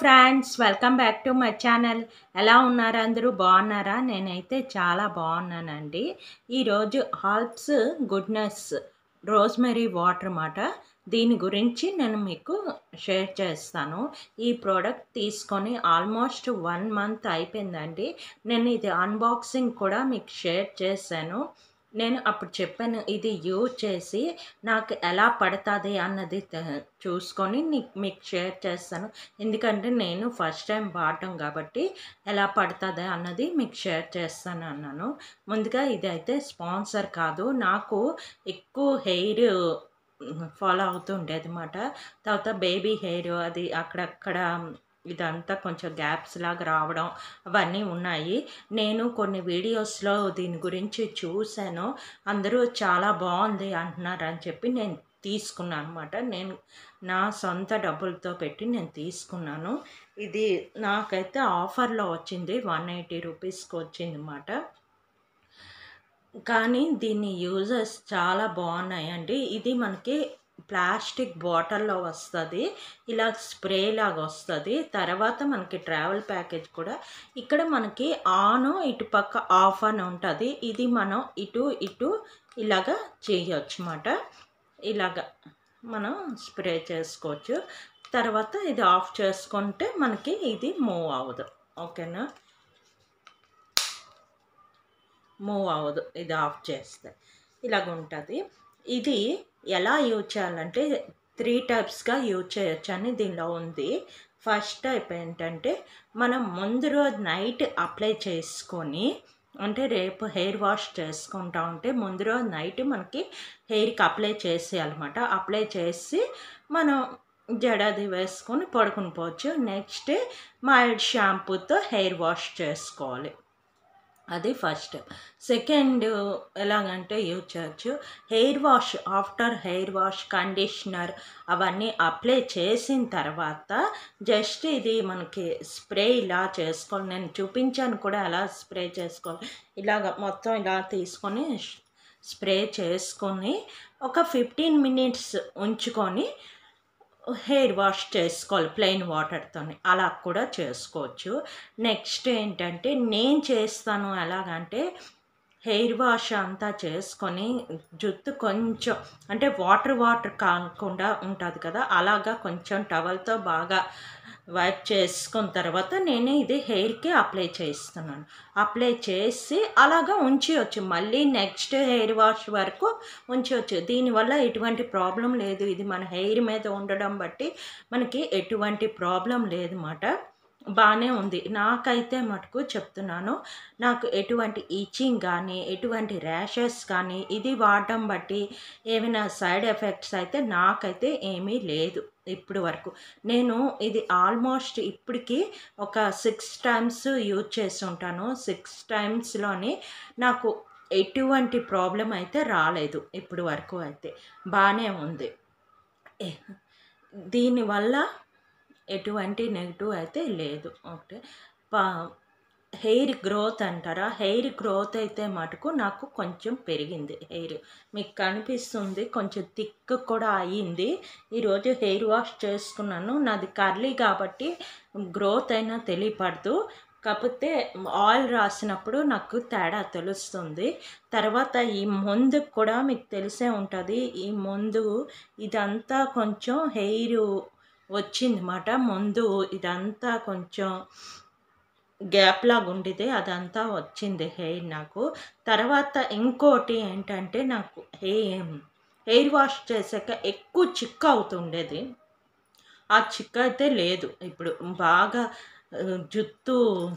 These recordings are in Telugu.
friends welcome back to my channel ఎలా ఉన్నారు అందరూ బాగున్నారా నేనైతే చాలా బాగున్నానండి ఈరోజు హాల్ప్స్ గుడ్నెస్ రోజ్మెరీ వాటర్ అన్నమాట దీని గురించి నేను మీకు షేర్ చేస్తాను ఈ ప్రోడక్ట్ తీసుకొని ఆల్మోస్ట్ వన్ మంత్ అయిపోయిందండి నేను ఇది అన్బాక్సింగ్ కూడా మీకు షేర్ చేశాను నేను అప్పుడు చెప్పాను ఇది యూజ్ చేసి నాకు ఎలా పడుతుంది అన్నది తె- చూసుకొని నీ- మీకు షేర్ చేస్తాను ఎందుకంటే నేను ఫస్ట్ టైం వాడటం కాబట్టి ఎలా పడుతుంది అన్నది మీకు షేర్ చేస్తాను అన్నాను ముందుగా ఇది అయితే స్పాన్సర్ కాదు నాకు ఎక్కువ హెయిర్ ఫాలో అవుతూ ఉండేది అనమాట తర్వాత బేబీ హెయిర్ అది అక్కడక్కడ ఇదంతా కొంచెం గ్యాప్స్ లాగా రావడం అవన్నీ ఉన్నాయి నేను కొన్ని వీడియోస్లో దీని గురించి చూశాను అందరూ చాలా బాగుంది అంటున్నారు అని చెప్పి నేను తీసుకున్నాను అనమాట నేను నా సొంత డబ్బులతో పెట్టి నేను తీసుకున్నాను ఇది నాకైతే ఆఫర్లో వచ్చింది వన్ ఎయిటీ రూపీస్కి వచ్చింది అన్నమాట కానీ దీని యూజెస్ చాలా బాగున్నాయండి ఇది మనకి ప్లాస్టిక్ బాటిల్లో వస్తుంది ఇలా స్ప్రే లాగా వస్తుంది తర్వాత మనకి ట్రావెల్ ప్యాకేజ్ కూడా ఇక్కడ మనకి ఆన్ ఇటు పక్క ఆఫ్ అని ఉంటుంది ఇది మనం ఇటు ఇటు ఇలాగా చేయొచ్చు అన్నమాట ఇలాగ మనం స్ప్రే చేసుకోవచ్చు తర్వాత ఇది ఆఫ్ చేసుకుంటే మనకి ఇది మూవ్ అవ్వదు ఓకేనా మూవ్ అవ్వదు ఇది ఆఫ్ చేస్తే ఇలాగ ఉంటుంది ఇది ఎలా యూజ్ చేయాలంటే త్రీ టైప్స్గా యూజ్ చేయొచ్చు అని దీనిలో ఉంది ఫస్ట్ టైప్ ఏంటంటే మనం ముందు రోజు నైట్ అప్లై చేసుకొని అంటే రేపు హెయిర్ వాష్ చేసుకుంటా ఉంటే ముందు రోజు నైట్ మనకి హెయిర్కి అప్లై చేసేయాలన్నమాట అప్లై చేసి మనం జడది వేసుకొని పడుకుని పోవచ్చు నెక్స్ట్ మైల్డ్ షాంపూతో హెయిర్ వాష్ చేసుకోవాలి అది ఫస్ట్ సెకండ్ ఎలాగంటే యూజ్ చేయొచ్చు hair wash after hair wash conditioner అవన్నీ అప్లై చేసిన తర్వాత జస్ట్ ఇది మనకి స్ప్రే ఇలా చేసుకోవాలి నేను చూపించాను కూడా ఎలా స్ప్రే చేసుకోవాలి ఇలాగ మొత్తం ఇలా తీసుకొని స్ప్రే చేసుకొని ఒక ఫిఫ్టీన్ మినిట్స్ ఉంచుకొని హెయిర్ వాష్ చేసుకోవాలి ప్లెయిన్ వాటర్తోని అలా కూడా చేసుకోవచ్చు నెక్స్ట్ ఏంటంటే నేను చేస్తాను ఎలాగంటే హెయిర్ వాష్ అంతా చేసుకొని జుట్టు కొంచెం అంటే వాటర్ వాటర్ కాకుండా ఉంటుంది కదా అలాగా కొంచెం టవల్తో బాగా వైప్ చేసుకున్న తర్వాత నేను ఇది హెయిర్కి అప్లై చేస్తున్నాను అప్లై చేసి అలాగా ఉంచవచ్చు మళ్ళీ నెక్స్ట్ హెయిర్ వాష్ వరకు ఉంచవచ్చు దీనివల్ల ఎటువంటి ప్రాబ్లం లేదు ఇది మన హెయిర్ మీద ఉండడం బట్టి మనకి ఎటువంటి ప్రాబ్లం లేదన్నమాట బాగానే ఉంది నాకైతే మటుకు చెప్తున్నాను నాకు ఎటువంటి ఈచింగ్ కానీ ఎటువంటి ర్యాషెస్ కానీ ఇది వాడడం బట్టి ఏమైనా సైడ్ ఎఫెక్ట్స్ అయితే నాకైతే ఏమీ లేదు ఇప్పుడు వరకు నేను ఇది ఆల్మోస్ట్ ఇప్పటికి ఒక సిక్స్ టైమ్స్ యూజ్ చేసి ఉంటాను సిక్స్ టైమ్స్లోని నాకు ఎటువంటి ప్రాబ్లం అయితే రాలేదు ఇప్పుడు వరకు అయితే బాగానే ఉంది ఏ- దీనివల్ల ఎటువంటి నెగిటివ్ అయితే లేదు ఓకే పా హెయిర్ గ్రోత్ అంటారా హెయిర్ గ్రోత్ అయితే మటుకు నాకు కొంచెం పెరిగింది హెయిర్ మీకు కనిపిస్తుంది కొంచెం థిక్ కూడా అయ్యింది ఈరోజు హెయిర్ వాష్ చేసుకున్నాను నాది కర్లీ కాబట్టి గ్రోత్ అయినా తెలియపడదు కాకపోతే ఆయిల్ రాసినప్పుడు నాకు తేడా తెలుస్తుంది తర్వాత ఈ మందు కూడా మీకు తెలిసే ఉంటుంది ఈ మందు ఇదంతా కొంచెం హెయిర్ వచ్చిందన్నమాట ముందు ఇదంతా కొంచెం గ్యాప్ లాగా ఉండేది అదంతా వచ్చింది హెయిర్ నాకు తర్వాత ఇంకోటి ఏంటంటే నాకు హే హెయిర్ వాష్ చేశాక ఎక్కువ చిక్కు అవుతుండేది ఆ చిక్కు అయితే లేదు ఇప్పుడు బాగా ఆ, జుట్టు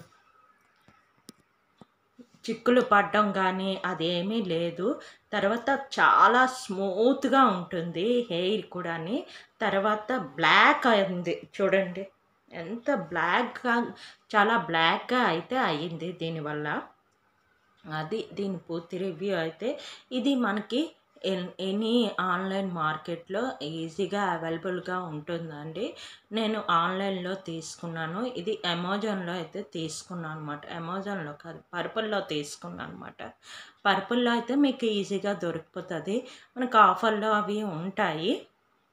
చిక్కులు పడడం కానీ అదేమీ లేదు తర్వాత చాలా స్మూత్గా ఉంటుంది హెయిర్ కూడాని తర్వాత బ్లాక్ అయింది చూడండి ఎంత బ్లాక్గా చాలా బ్లాక్గా అయితే అయ్యింది దీనివల్ల అది దీని పూర్తి రివ్యూ అయితే ఇది మనకి ఎన్- ఎనీ ఆన్లైన్ మార్కెట్లో ఈజీగా అవైలబుల్గా ఉంటుందండి నేను ఆన్లైన్లో తీసుకున్నాను ఇది అమెజాన్లో అయితే తీసుకున్నాను అనమాట అమెజాన్లో కాదు పర్పుల్లో తీసుకున్నాను అనమాట పర్పుల్లో అయితే మీకు ఈజీగా దొరికిపోతుంది మనకు ఆఫర్లో అవి ఉంటాయి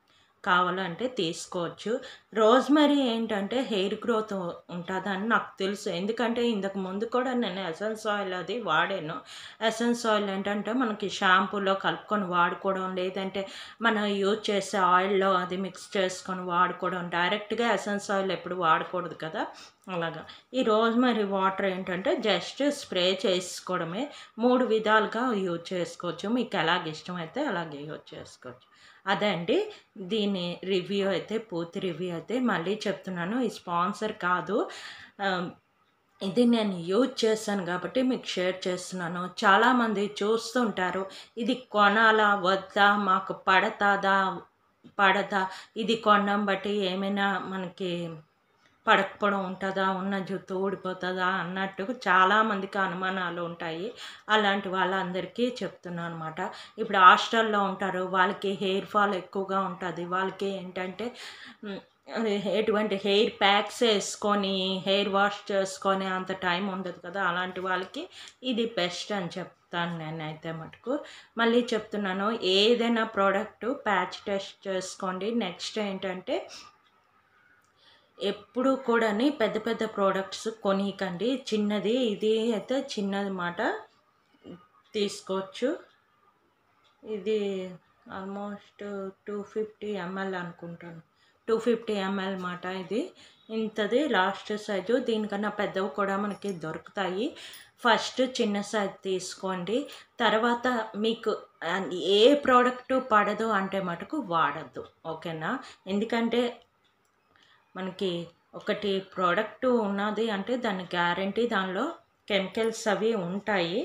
కావాలంటే తీసుకోవచ్చు రోజ్మెరీ ఏంటంటే హెయిర్ గ్రోత్ ఉంటుందని నాకు తెలుసు ఎందుకంటే ఇంతకు ముందు కూడా నేను ఎసెన్స్ ఆయిల్ అది వాడాను ఎసెన్స్ ఆయిల్ ఏంటంటే మనకి షాంపూలో కలుపుకొని వాడుకోవడం లేదంటే మనం యూజ్ చేసే ఆయిల్లో అది మిక్స్ చేసుకొని వాడుకోవడం డైరెక్ట్గా ఎసెన్స్ ఆయిల్ ఎప్పుడు వాడకూడదు కదా అలాగా ఈ రోజ్మెరీ వాటర్ ఏంటంటే జస్ట్ స్ప్రే చేసుకోవడమే మూడు విధాలుగా యూజ్ చేసుకోవచ్చు మీకు ఎలాగ ఇష్టమైతే అలాగే యూజ్ చేసుకోవచ్చు అదే అండి దీని రివ్యూ అయితే పూర్తి రివ్యూ అయితే మళ్ళీ చెప్తున్నాను ఈ స్పాన్సర్ కాదు ఆ, ఇది నేను యూజ్ చేశాను కాబట్టి మీకు షేర్ చేస్తున్నాను చాలామంది చూస్తుంటారు ఇది కొనాలా వద్దా మాకు పడతాదా పడదా ఇది కొనడం బట్టి ఏమైనా మనకి పడకపోవడం ఉంటుందా ఉన్న జుట్టు ఊడిపోతుందా అన్నట్టు చాలామందికి అనుమానాలు ఉంటాయి అలాంటి వాళ్ళందరికీ చెప్తున్నాను అనమాట ఇప్పుడు హాస్టల్లో ఉంటారు వాళ్ళకి హెయిర్ ఫాల్ ఎక్కువగా ఉంటుంది వాళ్ళకి ఏంటంటే మ్, అది ఎటువంటి హెయిర్ ప్యాక్స్ వేసుకొని హెయిర్ వాష్ చేసుకొని అంత టైం ఉండదు కదా అలాంటి వాళ్ళకి ఇది బెస్ట్ అని చెప్తాను నేనైతే మటుకు మళ్ళీ చెప్తున్నాను ఏదైనా ప్రోడక్ట్ ప్యాచ్ టెస్ట్ చేసుకోండి నెక్స్ట్ ఏంటంటే ఎప్పుడు కూడా పెద్ద పెద్ద ప్రోడక్ట్స్ కొనికండి చిన్నది ఇది అయితే చిన్నది మాట తీసుకోవచ్చు ఇది ఆల్మోస్ట్ టూ ఫిఫ్టీ ఎంఎల్ అనుకుంటాను టూ ఫిఫ్టీ ఎంఎల్ మాట ఇది ఇంతది లాస్ట్ సైజు దీనికన్నా పెద్దవి కూడా మనకి దొరుకుతాయి ఫస్ట్ చిన్న సైజ్ తీసుకోండి తర్వాత మీకు ఆ, ఏ ప్రోడక్ట్ పడదు అంటే మటుకు వాడద్దు ఓకేనా ఎందుకంటే మనకి ఒకటి ప్రోడక్ట్ ఉన్నది అంటే దాని గ్యారంటీ దానిలో కెమికల్స్ అవి ఉంటాయి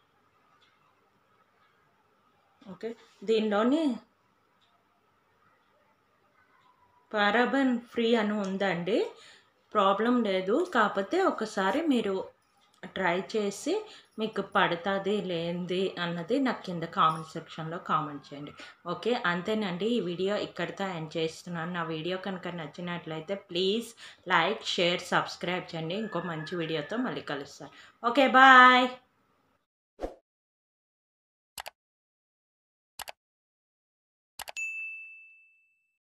ఓకే దీనిలోని పారాబన్ ఫ్రీ అని ఉందండి ప్రాబ్లం లేదు కాకపోతే ఒకసారి మీరు ట్రై చేసి మీకు పడుతుంది లేనిది అన్నది నాకు కింద కామెంట్ సెక్షన్లో కామెంట్ చేయండి ఓకే అంతేనండి ఈ వీడియో ఇక్కడితో ఎండ్ చేస్తున్నాను నా వీడియో కనుక నచ్చినట్లయితే ప్లీజ్ లైక్ షేర్ సబ్స్క్రైబ్ చేయండి ఇంకో మంచి వీడియోతో మళ్ళీ కలుస్తాను ఓకే బాయ్